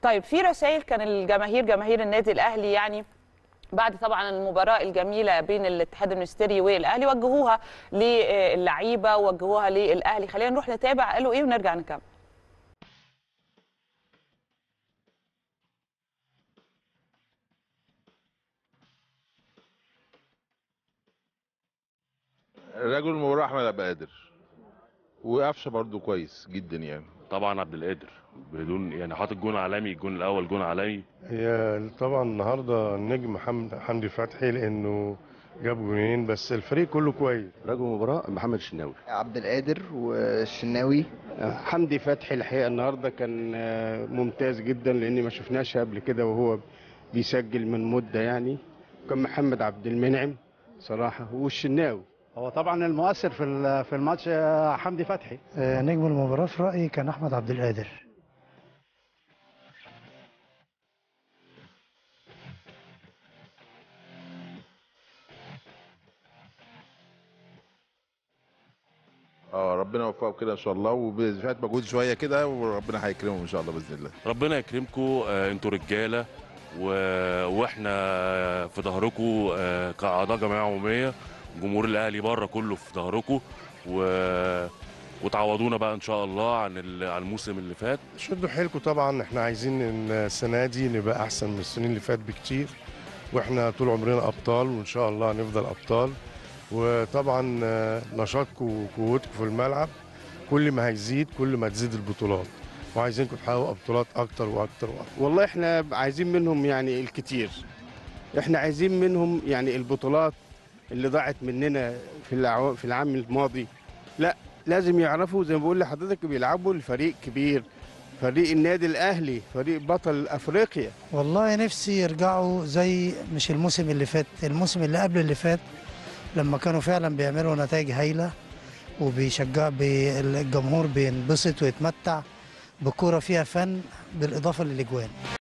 طيب في رسائل كان الجماهير جماهير النادي الاهلي يعني بعد طبعا المباراه الجميله بين الاتحاد المنستيري والاهلي وجهوها للعيبه ووجهوها للاهلي خلينا نروح نتابع قالوا ايه ونرجع نكمل رجل المباراه احمد عبد القادر وقفشه برضو كويس جدا يعني طبعا عبد القادر بدون يعني حاطط جون عالمي الجون الاول جون عالمي هي طبعا النهارده النجم حمد حمدي فتحي لانه جاب جونين بس الفريق كله كويس رجل المباراة محمد الشناوي عبد القادر والشناوي حمدي فتحي الحقيقه النهارده كان آه، ممتاز جدا لان ما شفناش قبل كده وهو بيسجل من مده يعني كان محمد عبد المنعم صراحه والشناوي هو طبعا المؤثر في ال- في الماتش آه، حمدي فتحي نجم المباراة في رأيي كان أحمد عبد القادر اه ربنا يوفقه كده ان شاء الله وبفات مجهود شويه كده وربنا هيكرمهم ان شاء الله باذن الله ربنا يكرمكم انتوا رجاله و... واحنا في ظهركم آه، كاعضاء جمعيه عموميه جمهور الاهلي بره كله في ظهركم و... وتعوضونا بقى ان شاء الله عن ال- عن الموسم اللي فات شدوا حيلكم طبعا احنا عايزين ان السنه دي نبقى احسن من السنين اللي فات بكتير واحنا طول عمرنا ابطال وان شاء الله هنفضل ابطال وطبعا آه، نشاطكم وقوتكم في الملعب كل ما هيزيد كل ما تزيد البطولات وعايزينكم تحققوا بطولات اكتر واكتر واكتر والله احنا عايزين منهم يعني الكتير احنا عايزين منهم يعني البطولات اللي ضاعت مننا في العو... في العام الماضي لا لازم يعرفوا زي ما بقول لحضرتك بيلعبوا لفريق كبير فريق النادي الاهلي فريق بطل افريقيا والله نفسي يرجعوا زي مش الموسم اللي فات الموسم اللي قبل اللي فات لما كانوا فعلا بيعملوا نتائج هايلة وبيشجع بي- الجمهور بينبسط ويتمتع بكرة فيها فن بالإضافة للإجوان